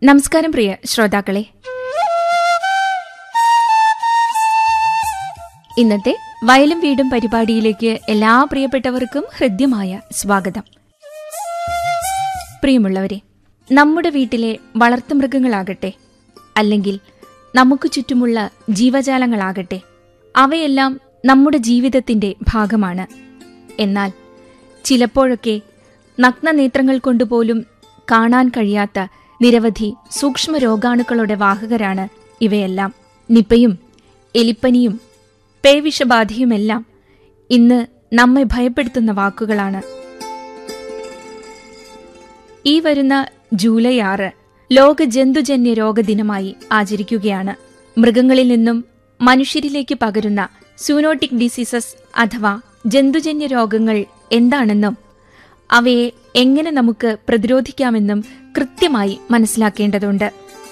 നമസ്കാരം പ്രിയ ശ്രോതാക്കളെ ഇന്നത്തെ വയലും വീടും പരിപാടിയിലേക്ക് എല്ലാ പ്രിയപ്പെട്ടവർക്കും ഹൃദ്യമായ സ്വാഗതം പ്രിയമുള്ളവരെ നമ്മുടെ വീട്ടിലെ വളർത്തുമൃഗങ്ങളാകട്ടെ അല്ലെങ്കിൽ നമുക്ക് ചുറ്റുമുള്ള ജീവജാലങ്ങളാകട്ടെ അവയെല്ലാം നമ്മുടെ ജീവിതത്തിന്റെ ഭാഗമാണ് എന്നാൽ ചിലപ്പോഴൊക്കെ നഗ്നനേത്രങ്ങൾ കൊണ്ടുപോലും കാണാൻ കഴിയാത്ത നിരവധി സൂക്ഷ്മ രോഗാണുക്കളുടെ വാഹകരാണ് ഇവയെല്ലാം നിപ്പയും എലിപ്പനിയും പേവിഷബാധയുമെല്ലാം ഇന്ന് നമ്മെ ഭയപ്പെടുത്തുന്ന വാക്കുകളാണ് ഈ വരുന്ന ജൂലൈ ആറ് ലോക ജന്തുജന്യ രോഗദിനമായി ആചരിക്കുകയാണ് മൃഗങ്ങളിൽ നിന്നും മനുഷ്യരിലേക്ക് പകരുന്ന സൂനോട്ടിക് ഡിസീസസ് അഥവാ ജന്തുജന്യ രോഗങ്ങൾ എന്താണെന്നും അവയെ എങ്ങനെ നമുക്ക് പ്രതിരോധിക്കാമെന്നും കൃത്യമായി മനസ്സിലാക്കേണ്ടതുണ്ട്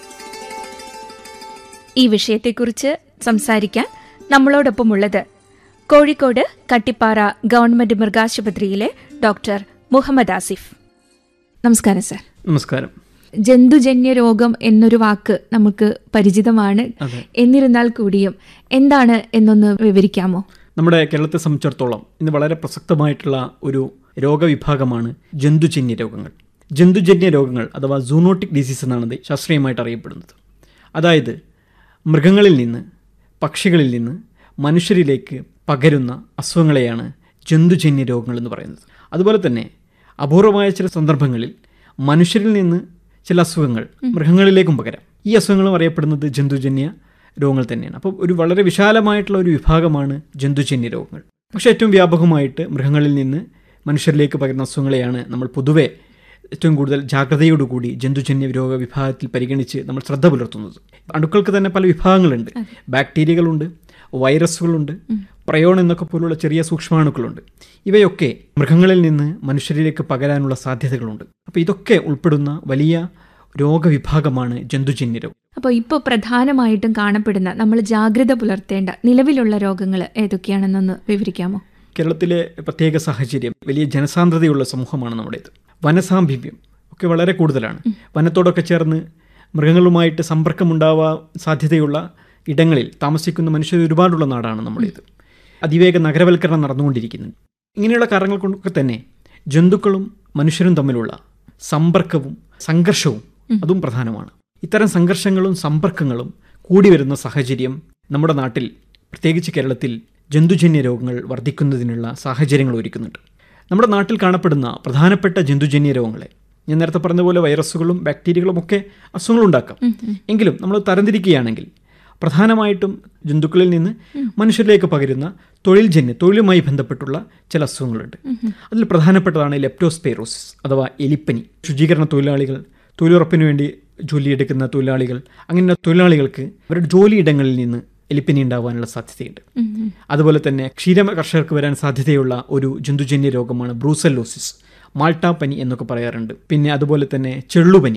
ഈ വിഷയത്തെക്കുറിച്ച് സംസാരിക്കാൻ നമ്മളോടൊപ്പമുള്ളത് കോഴിക്കോട് കട്ടിപ്പാറ ഗവൺമെന്റ് മൃഗാശുപത്രിയിലെ ഡോക്ടർ മുഹമ്മദ് ആസിഫ് നമസ്കാരം സർ നമസ്കാരം ജന്തുജന്യ രോഗം എന്നൊരു വാക്ക് നമുക്ക് പരിചിതമാണ് അതെ എന്നിരുന്നാൽ കൂടിയും എന്താണ് എന്നൊന്ന് വിവരിക്കാമോ നമ്മുടെ കേരളത്തെ സംബന്ധിച്ചിടത്തോളം ഇന്ന് വളരെ പ്രസക്തമായിട്ടുള്ള ഒരു രോഗവിഭാഗമാണ് ജന്തുജന്യ രോഗങ്ങൾ ജന്തുജന്യ രോഗങ്ങൾ അഥവാ സൂണോട്ടിക് ഡിസീസ് എന്നാണ് ഇത് ശാസ്ത്രീയമായിട്ട് അറിയപ്പെടുന്നത് അതായത് മൃഗങ്ങളിൽ നിന്ന് പക്ഷികളിൽ നിന്ന് മനുഷ്യരിലേക്ക് പകരുന്ന അസുഖങ്ങളെയാണ് ജന്തുജന്യ രോഗങ്ങൾ എന്ന് പറയുന്നത് അതുപോലെ തന്നെ അപൂർവമായ ചില സന്ദർഭങ്ങളിൽ മനുഷ്യരിൽ നിന്ന് ചില അസുഖങ്ങൾ മൃഗങ്ങളിലേക്കും പകരാം ഈ അസുഖങ്ങളും അറിയപ്പെടുന്നത് ജന്തുജന്യ രോഗങ്ങൾ തന്നെയാണ് അപ്പോൾ ഒരു വളരെ വിശാലമായിട്ടുള്ള ഒരു വിഭാഗമാണ് ജന്തുജന്യ രോഗങ്ങൾ പക്ഷേ ഏറ്റവും വ്യാപകമായിട്ട് മൃഗങ്ങളിൽ നിന്ന് മനുഷ്യരിലേക്ക് പകരുന്ന അസുഖങ്ങളെയാണ് നമ്മൾ പൊതുവെ ഏറ്റവും കൂടുതൽ ജാഗ്രതയോടുകൂടി ജന്തുജന്യ രോഗ വിഭാഗത്തിൽ പരിഗണിച്ച് നമ്മൾ ശ്രദ്ധ പുലർത്തുന്നത് അണുക്കൾക്ക് തന്നെ പല വിഭാഗങ്ങളുണ്ട് ബാക്ടീരിയകളുണ്ട് വൈറസുകളുണ്ട് പ്രയോൺ എന്നൊക്കെ പോലുള്ള ചെറിയ സൂക്ഷ്മാണുക്കളുണ്ട് ഇവയൊക്കെ മൃഗങ്ങളിൽ നിന്ന് മനുഷ്യരിലേക്ക് പകരാനുള്ള സാധ്യതകളുണ്ട് അപ്പോൾ ഇതൊക്കെ ഉൾപ്പെടുന്ന വലിയ രോഗവിഭാഗമാണ് ജന്തുജന്യ രോഗം അപ്പോൾ ഇപ്പോൾ പ്രധാനമായിട്ടും കാണപ്പെടുന്ന നമ്മൾ ജാഗ്രത പുലർത്തേണ്ട നിലവിലുള്ള രോഗങ്ങൾ ഏതൊക്കെയാണെന്നൊന്ന് വിവരിക്കാമോ കേരളത്തിലെ പ്രത്യേക സാഹചര്യം വലിയ ജനസാന്ദ്രതയുള്ള സമൂഹമാണ് നമ്മുടേത് വനസാമീപ്യം ഒക്കെ വളരെ കൂടുതലാണ് വനത്തോടൊക്കെ ചേർന്ന് മൃഗങ്ങളുമായിട്ട് സമ്പർക്കമുണ്ടാവാൻ സാധ്യതയുള്ള ഇടങ്ങളിൽ താമസിക്കുന്ന മനുഷ്യർ ഒരുപാടുള്ള നാടാണ് നമ്മുടേത് അതിവേഗ നഗരവൽക്കരണം നടന്നുകൊണ്ടിരിക്കുന്നുണ്ട് ഇങ്ങനെയുള്ള കാരണങ്ങൾ കൊണ്ടൊക്കെ തന്നെ ജന്തുക്കളും മനുഷ്യരും തമ്മിലുള്ള സമ്പർക്കവും സംഘർഷവും അതും പ്രധാനമാണ് ഇത്തരം സംഘർഷങ്ങളും സമ്പർക്കങ്ങളും കൂടി വരുന്ന സാഹചര്യം നമ്മുടെ നാട്ടിൽ പ്രത്യേകിച്ച് കേരളത്തിൽ ജന്തുജന്യ രോഗങ്ങൾ വർദ്ധിക്കുന്നതിനുള്ള സാഹചര്യങ്ങൾ ഒരുക്കുന്നുണ്ട് നമ്മുടെ നാട്ടിൽ കാണപ്പെടുന്ന പ്രധാനപ്പെട്ട ജന്തുജന്യ രോഗങ്ങളെ ഞാൻ നേരത്തെ പറഞ്ഞ പോലെ വൈറസുകളും ബാക്ടീരിയകളും ഒക്കെ അസുഖങ്ങളുണ്ടാക്കാം എങ്കിലും നമ്മൾ തരംതിരിക്കുകയാണെങ്കിൽ പ്രധാനമായിട്ടും ജന്തുക്കളിൽ നിന്ന് മനുഷ്യരിലേക്ക് പകരുന്ന തൊഴിൽജന്യ തൊഴിലുമായി ബന്ധപ്പെട്ടുള്ള ചില അസുഖങ്ങളുണ്ട് അതിൽ പ്രധാനപ്പെട്ടതാണ് ലെപ്റ്റോസ്പെയറോസിസ് അഥവാ എലിപ്പനി ശുചീകരണ തൊഴിലാളികൾ തൊഴിലുറപ്പിന് വേണ്ടി ജോലിയെടുക്കുന്ന തൊഴിലാളികൾ അങ്ങനെ തൊഴിലാളികൾക്ക് അവരുടെ ജോലിയിടങ്ങളിൽ നിന്ന് എലിപ്പനി ഉണ്ടാവാനുള്ള സാധ്യതയുണ്ട് അതുപോലെ തന്നെ ക്ഷീര കർഷകർക്ക് വരാൻ സാധ്യതയുള്ള ഒരു ജന്തുജന്യ രോഗമാണ് ബ്രൂസല്ലോസിസ് മാൾട്ട പനി എന്നൊക്കെ പറയാറുണ്ട് പിന്നെ അതുപോലെ തന്നെ ചെള്ളുപനി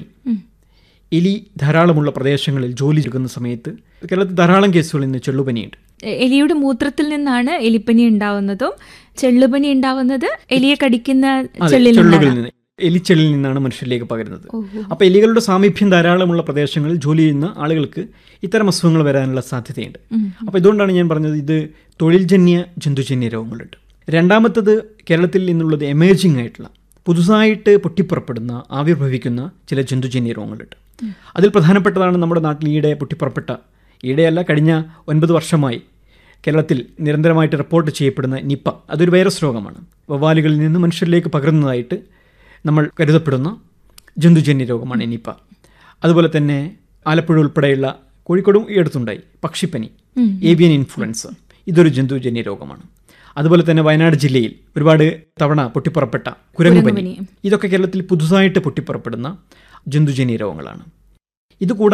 എലി ധാരാളമുള്ള പ്രദേശങ്ങളിൽ ജോലി എടുക്കുന്ന സമയത്ത് കേരളത്തിൽ ധാരാളം കേസുകൾ ഇന്ന് ചെള്ളുപനിയുണ്ട് എ- എലിയുടെ മൂത്രത്തിൽ നിന്നാണ് എലിപ്പനി ഉണ്ടാവുന്നതും ചെള്ളുപനി ഉണ്ടാവുന്നത് എലിയെ കടിക്കുന്ന അതെ, ചെള്ളിൽ ചെള്ളുകളിൽ നിന്നാണ് നിന്ന് എലിച്ചെള്ളിൽ നിന്നാണ് മനുഷ്യരിലേക്ക് പകരുന്നത് ഓഹോ. അപ്പോൾ എലികളുടെ സാമീപ്യം ധാരാളമുള്ള പ്രദേശങ്ങളിൽ ജോലി ചെയ്യുന്ന ആളുകൾക്ക് ഇത്തരം അസുഖങ്ങൾ വരാനുള്ള സാധ്യതയുണ്ട് അപ്പോൾ ഇതുകൊണ്ടാണ് ഞാൻ പറഞ്ഞത് ഇത് തൊഴിൽജന്യ ജന്തുജന്യ രോഗങ്ങളുണ്ട് രണ്ടാമത്തത് കേരളത്തിൽ നിന്നുള്ളത് എമേർജിംഗ് ആയിട്ടുള്ള പുതുതായിട്ട് പൊട്ടിപ്പുറപ്പെടുന്ന ആവിർഭവിക്കുന്ന ചില ജന്തുജന്യ രോഗങ്ങളുണ്ട് അതിൽ പ്രധാനപ്പെട്ടതാണ് നമ്മുടെ നാട്ടിൽ ഈയിടെ പൊട്ടിപ്പുറപ്പെട്ട ഈയിടെയല്ല കഴിഞ്ഞ ഒൻപത് വർഷമായി കേരളത്തിൽ നിരന്തരമായിട്ട് റിപ്പോർട്ട് ചെയ്യപ്പെടുന്ന നിപ്പ അതൊരു വൈറസ് രോഗമാണ് വവ്വാലുകളിൽ നിന്ന് മനുഷ്യരിലേക്ക് പകരുന്നതായിട്ട് നമ്മൾ കരുതപ്പെടുന്ന ജന്തുജന്യ രോഗമാണ് നിപ്പ അതുപോലെ തന്നെ ആലപ്പുഴ ഉൾപ്പെടെയുള്ള കോഴിക്കോടും ഈ അടുത്തുണ്ടായി പക്ഷിപ്പനി ഏവിയൻ ഇൻഫ്ലുവൻസ ഇതൊരു ജന്തുജന്യ രോഗമാണ് അതുപോലെ തന്നെ വയനാട് ജില്ലയിൽ ഒരുപാട് തവണ പൊട്ടിപ്പുറപ്പെട്ട കുരങ്ങുപനി കുരങ്ങുപനി. ഇതൊക്കെ കേരളത്തിൽ പുതുതായിട്ട് പൊട്ടിപ്പുറപ്പെടുന്ന ജന്തുജന്യ രോഗങ്ങളാണ് ഇതുകൂടാതെ